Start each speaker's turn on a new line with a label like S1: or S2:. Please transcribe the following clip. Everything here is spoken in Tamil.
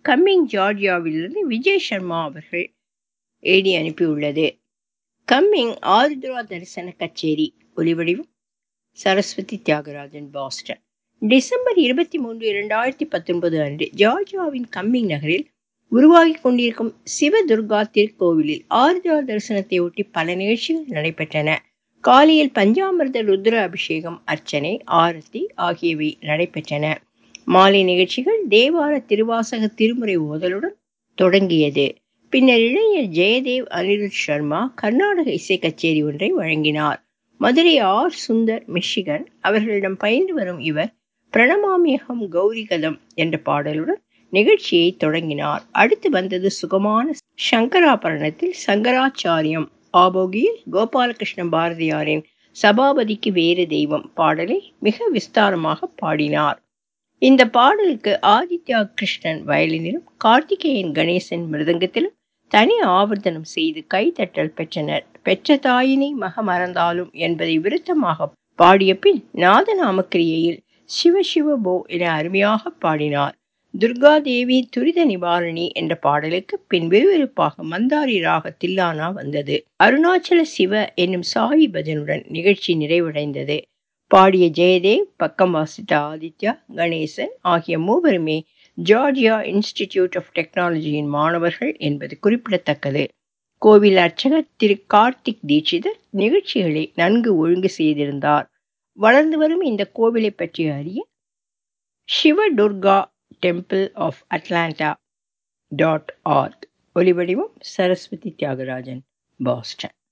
S1: கம்மிங் ஜார்ஜியாவிலிருந்து விஜய் சர்மா அவர்கள் எழுதி அனுப்பியுள்ளது கம்மிங் ஆருத்ரா தரிசன கச்சேரி ஒலிவடிவம் சரஸ்வதி தியாகராஜன் பாஸ்டன் டிசம்பர் இருபத்தி மூன்று இரண்டாயிரத்தி பத்தொன்பது அன்று ஜார்ஜியாவின் கம்மிங் நகரில் உருவாகி கொண்டிருக்கும் சிவதுர்கா திருக்கோவிலில் ஆருத்ரா தரிசனத்தை ஒட்டி பல நிகழ்ச்சிகள் நடைபெற்றன காலையில் பஞ்சாமிர்த ருத்ர அபிஷேகம் அர்ச்சனை ஆரத்தி ஆகியவை நடைபெற்றன மாலை நிகழ்ச்சிகள் தேவார திருவாசக திருமுறை ஓதலுடன் தொடங்கியது பின்னர் இளைஞர் ஜெயதேவ் அனிருத் சர்மா கர்நாடக இசை கச்சேரி ஒன்றை வழங்கினார் மதுரை ஆர் சுந்தர் மிஷிகன் அவர்களிடம் பயின்று வரும் இவர் பிரணமாமியகம் கௌரிகதம் என்ற பாடலுடன் நிகழ்ச்சியை தொடங்கினார் அடுத்து வந்தது சுகமான சங்கராபரணத்தில் சங்கராச்சாரியம் ஆபோகியில் கோபாலகிருஷ்ண பாரதியாரின் சபாபதிக்கு வேறு தெய்வம் பாடலை மிக விஸ்தாரமாக பாடினார் இந்த பாடலுக்கு ஆதித்யா கிருஷ்ணன் வயலினிலும் கார்த்திகேயன் கணேசன் மிருதங்கத்திலும் தனி ஆவர்த்தனம் செய்து கைதட்டல் பெற்றனர் பெற்ற தாயினை மக மறந்தாலும் என்பதை விருத்தமாக பாடிய பின் நாதநாமக்கிரியையில் சிவ சிவ போ என அருமையாக பாடினார் துர்கா தேவி துரித நிவாரணி என்ற பாடலுக்கு பின் விறுவிறுப்பாக மந்தாரி ராக தில்லானா வந்தது அருணாச்சல சிவ என்னும் சாயி பஜனுடன் நிகழ்ச்சி நிறைவடைந்தது பாடிய ஜெயதேவ் பக்கம் வாசித்த ஆதித்யா கணேசன் ஆகிய மூவருமே ஜார்ஜியா இன்ஸ்டிடியூட் ஆஃப் டெக்னாலஜியின் மாணவர்கள் என்பது குறிப்பிடத்தக்கது கோவில் அர்ச்சகர் திரு கார்த்திக் தீட்சிதர் நிகழ்ச்சிகளை நன்கு ஒழுங்கு செய்திருந்தார் வளர்ந்து வரும் இந்த கோவிலை பற்றி அறிய Siva Durga temple of Atlanta dot org ஒலிவடிவம் சரஸ்வதி தியாகராஜன் பாஸ்டன்